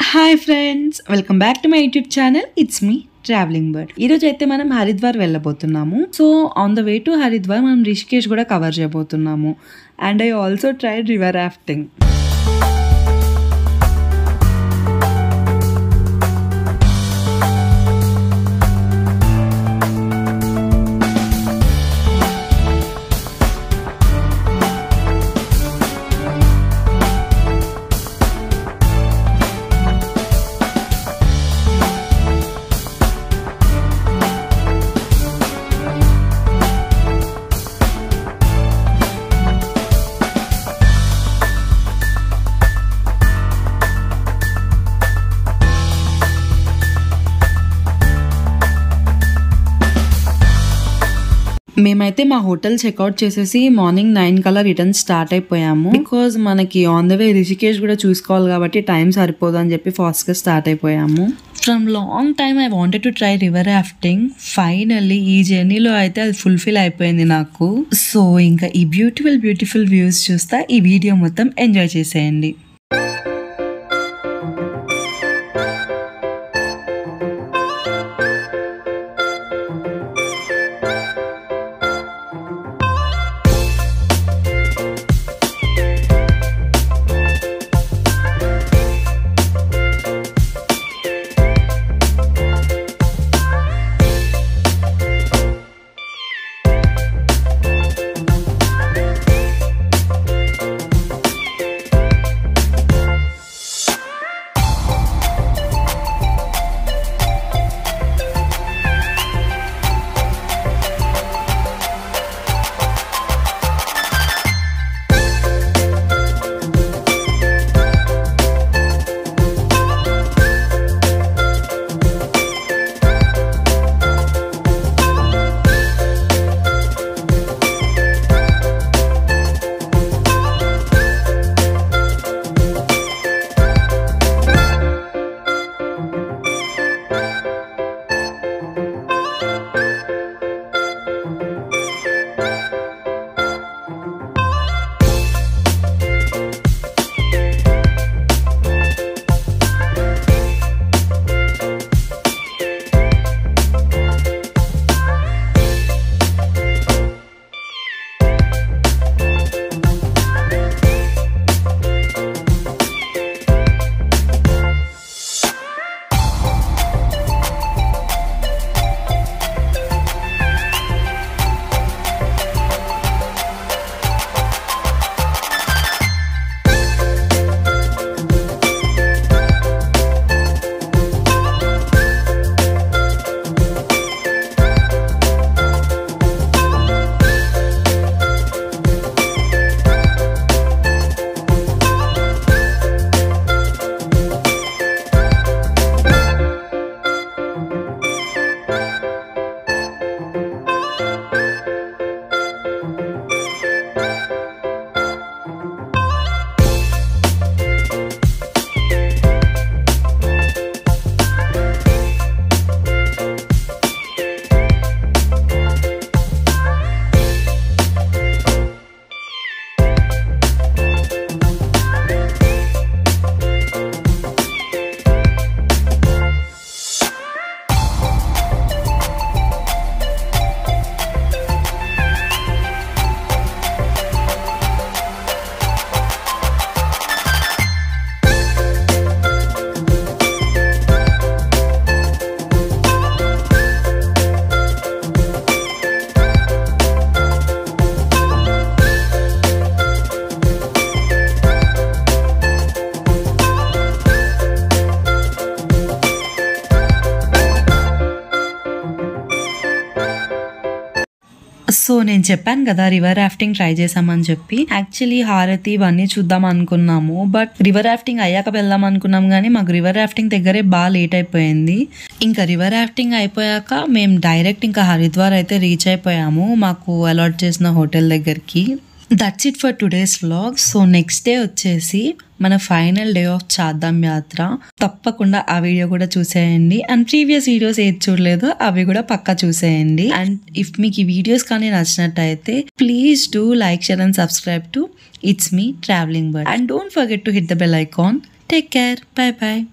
hi friends welcome back to my YouTube channel it's me travelling bird ఈ రోజు అయితే మనం హరిద్వార్ వెళ్ళబోతున్నాము so on the way to Haridwar మనం రిషికేష్ కూడా కవర్ చేయబోతున్నాము and I also tried river rafting మేమైతే మా హోటల్ చెక్అవుట్ చేసేసి మార్నింగ్ నైన్ కల్లా రిటర్న్ స్టార్ట్ అయిపోయాము బికాజ్ మనకి ఆన్ ద వే రిషికేష్ కూడా చూసుకోవాలి కాబట్టి టైం సరిపోదు అని చెప్పి ఫాస్ట్ గా స్టార్ట్ అయిపోయాము from long time I wanted to try river rafting finally ఈ జర్నీలో అయితే అది ఫుల్ఫిల్ అయిపోయింది నాకు సో ఇంకా ఈ బ్యూటిఫుల్ బ్యూటిఫుల్ వ్యూస్ చూస్తా ఈ వీడియో మొత్తం ఎంజాయ్ చేసేయండి సో నేను చెప్పాను కదా రివర్ రాఫ్టింగ్ ట్రై చేసామని చెప్పి యాక్చువల్లీ హారతి ఇవన్నీ చూద్దాం అనుకున్నాము బట్ రివర్ రాఫ్టింగ్ అయ్యాక వెళ్దాం అనుకున్నాం కానీ మాకు రివర్ రాఫ్టింగ్ దగ్గరే బాగా లేట్ అయిపోయింది ఇంకా రివర్ రాఫ్టింగ్ అయిపోయాక మేము డైరెక్ట్ ఇంకా హరిద్వార్ అయితే రీచ్ అయిపోయాము మాకు అలాట్ చేసిన హోటల్ దగ్గరికి that's it for today's vlog so next day వచ్చేసి మన ఫైనల్ డే ఆఫ్ చాద్దాం యాత్ర తప్పకుండా ఆ వీడియో కూడా చూసేయండి అండ్ ప్రీవియస్ వీడియోస్ ఏది చూడలేదో అవి కూడా పక్కా చూసేయండి అండ్ ఇఫ్ మీకు ఈ వీడియోస్ కానీ నచ్చినట్టయితే please do like share and subscribe to it's me travelling bird and don't forget to hit the bell icon take care bye by